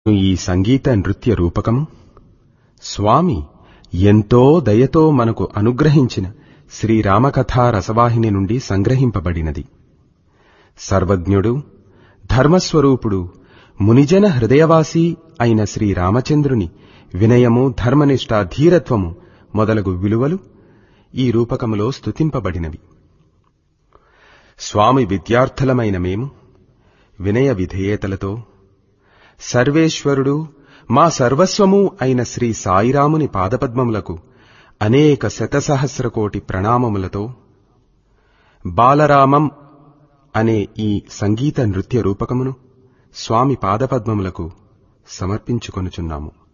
ఈ సంగీత నృత్య రూపకము స్వామి ఎంతో దయతో మనకు అనుగ్రహించిన శ్రీరామకథా రసవాహిని నుండి సంగ్రహింపబడినది సర్వజ్ఞుడు ధర్మస్వరూపుడు మునిజన హృదయవాసి అయిన శ్రీరామచంద్రుని వినయము ధర్మనిష్ట ధీరత్వము మొదలగు విలువలు ఈ రూపకములో స్తుతింపబడినవి స్వామి విద్యార్థులమైన మేము వినయ విధేయతలతో సర్వేశ్వరుడు మా సర్వస్వము అయిన శ్రీ సాయిరాముని పాదపద్మములకు అనేక శతసహస్రకోటి ప్రణామములతో బాలరామం అనే ఈ సంగీత నృత్య రూపకమును స్వామి పాదపద్మములకు సమర్పించుకొనుచున్నాము